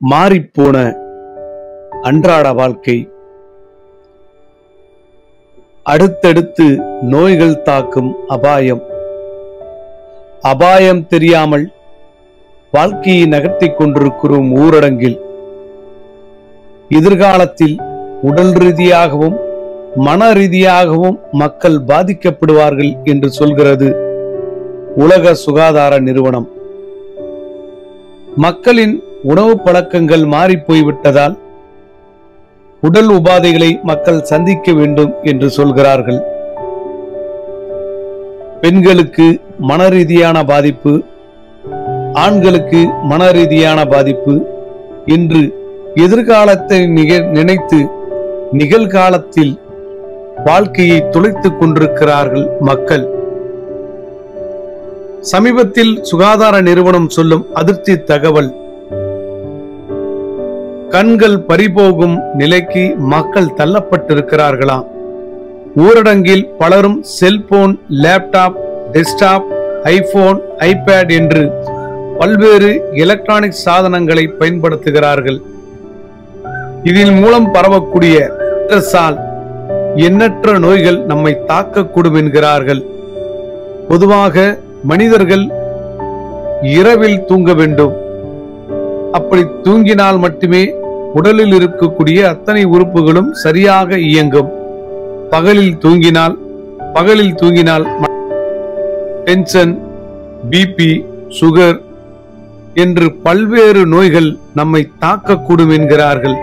மாறிப்போன அன்றாட வாழ்க்கை அடுத்தடுத்து நோய்கள் தாக்கும் அபாயம் அபாயம் தெரியாமல் வாழ்க்கையை நகர்த்திக் கொண்டிருக்கிறோம் ஊரடங்கில் எதிர்காலத்தில் உடல் ரீதியாகவும் மன ரீதியாகவும் மக்கள் பாதிக்கப்படுவார்கள் என்று சொல்கிறது உலக சுகாதார நிறுவனம் மக்களின் உணவு பழக்கங்கள் மாறிப் போய்விட்டதால் உடல் உபாதைகளை மக்கள் சந்திக்க வேண்டும் என்று சொல்கிறார்கள் பெண்களுக்கு மன ரீதியான பாதிப்பு ஆண்களுக்கு மன ரீதியான பாதிப்பு இன்று எதிர்காலத்தை நிக- நினைத்து நிகழ்காலத்தில் வாழ்க்கையை துளைத்துக் கொண்டிருக்கிறார்கள் மக்கள் சமீபத்தில் சுகாதார நிறுவனம் சொல்லும் அதிர்ச்சி தகவல் கண்கள் பறிபோகும் நிலைக்கு மக்கள் தள்ளப்பட்டிருக்கிறார்களாம் ஊரடங்கில் பலரும் cellphone laptop desktop iPhone iPad என்று பல்வேறு எலக்ட்ரானிக் சாதனங்களை பயன்படுத்துகிறார்கள் இதில் மூலம் பரவக்கூடிய ஸ்ட்ரெஸ்ஸால் எண்ணற்ற நோய்கள் நம்மை தாக்கக்கூடும் என்கிறார்கள் பொதுவாக மனிதர்கள் இரவில் தூங்க வேண்டும் அப்படி தூங்கினால் மட்டுமே உடலில் இருக்கக்கூடிய அத்தனை உறுப்புகளும் சரியாக இயங்கும் பகலில் தூங்கினால் பகலில் தூங்கினால் டென்ஷன் பிபி சுகர் என்று பல்வேறு நோய்கள் நம்மை தாக்கக்கூடும் என்கிறார்கள்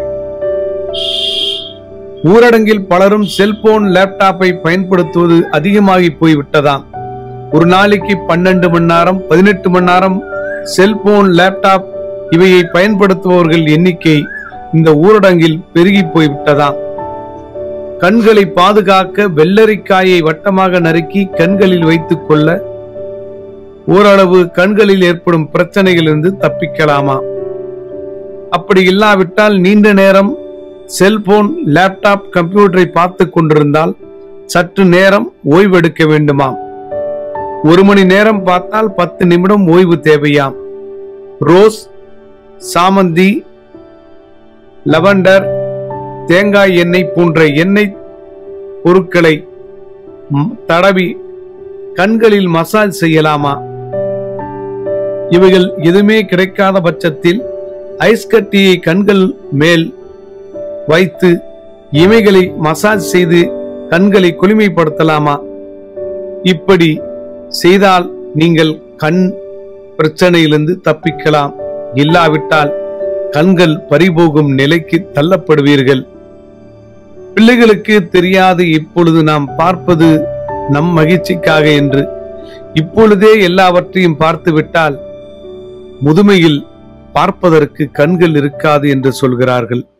ஊரடங்கில் பலரும் செல்போன் லேப்டாப்பை பயன்படுத்துவது அதிகமாகி போய்விட்டதாம் ஒரு நாளைக்கு பன்னெண்டு மணி நேரம் பதினெட்டு மணி நேரம் செல்போன் லேப்டாப் இவையை பயன்படுத்துபவர்கள் எண்ணிக்கை இந்த ஊரடங்கில் பெருகி போய்விட்டதாம் கண்களை பாதுகாக்க வெள்ளரிக்காயை வட்டமாக நறுக்கி கண்களில் வைத்துக் கொள்ள ஓரளவு கண்களில் ஏற்படும் பிரச்சனைகளிலிருந்து தப்பிக்கலாமா அப்படி இல்லாவிட்டால் நீண்ட நேரம் செல்போன் லேப்டாப் கம்ப்யூட்டரை பார்த்து கொண்டிருந்தால் சற்று நேரம் ஓய்வெடுக்க வேண்டுமாம் ஒரு மணி நேரம் பார்த்தால் பத்து நிமிடம் ஓய்வு தேவையாம் ரோஸ் சாமந்தி லவண்டர் தேங்காய் எண்ணெய் போன்ற எண்ணெய் பொருட்களை ம், தடவி கண்களில் மசாஜ் செய்யலாமா இவைகள் எதுவுமே கிடைக்காத பட்சத்தில் ஐஸ் கட்டியை கண்கள் மேல் வைத்து இமைகளை மசாஜ் செய்து கண்களை குளுமைப்படுத்தலாமா இப்படி செய்தால் நீங்கள் கண் பிரச்சனையிலிருந்து தப்பிக்கலாம் இல்லாவிட்டால் கண்கள் பறிபோகும் நிலைக்கு தள்ளப்படுவீர்கள் பிள்ளைகளுக்கு தெரியாது இப்பொழுது நாம் பார்ப்பது நம் மகிழ்ச்சிக்காக என்று இப்பொழுதே எல்லாவற்றையும் பார்த்துவிட்டால் முதுமையில் பார்ப்பதற்கு கண்கள் இருக்காது என்று சொல்கிறார்கள்